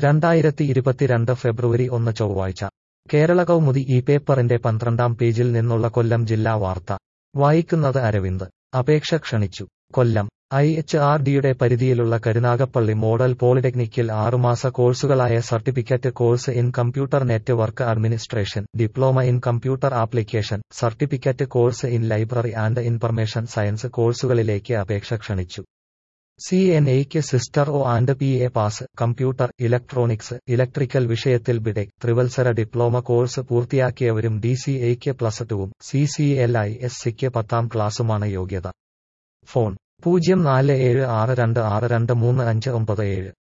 രണ്ടായിരത്തി ഇരുപത്തിരണ്ട് ഫെബ്രുവരി ഒന്ന് ചൊവ്വാഴ്ച കേരള കൗമുദി ഈ പേപ്പറിന്റെ പന്ത്രണ്ടാം പേജിൽ നിന്നുള്ള കൊല്ലം ജില്ലാ വാർത്ത വായിക്കുന്നത് അരവിന്ദ് അപേക്ഷ ക്ഷണിച്ചു കൊല്ലം ഐ എച്ച് ആർ ഡിയുടെ പരിധിയിലുള്ള കരുനാഗപ്പള്ളി മോഡൽ പോളിടെക്നിക്കിൽ ആറുമാസ കോഴ്സുകളായ certificate course in computer network administration diploma in computer application certificate course in library and information science കോഴ്സുകളിലേക്ക് അപേക്ഷ ക്ഷണിച്ചു സി എൻ എയ്ക്ക് sister O and P A pass computer electronics electrical വിഷയത്തിൽ ബിടെക് ത്രിവത്സര ഡിപ്ലോമ കോഴ്സ് പൂർത്തിയാക്കിയവരും D C എയ്ക്ക് plus ടുവും C C L I S സിക്ക് പത്താം ക്ലാസുമാണ് യോഗ്യത ഫോൺ പൂജ്യം നാല് ഏഴ് ആറ് രണ്ട് ആറ് രണ്ട് മൂന്ന് അഞ്ച് ഒമ്പത് ഏഴ്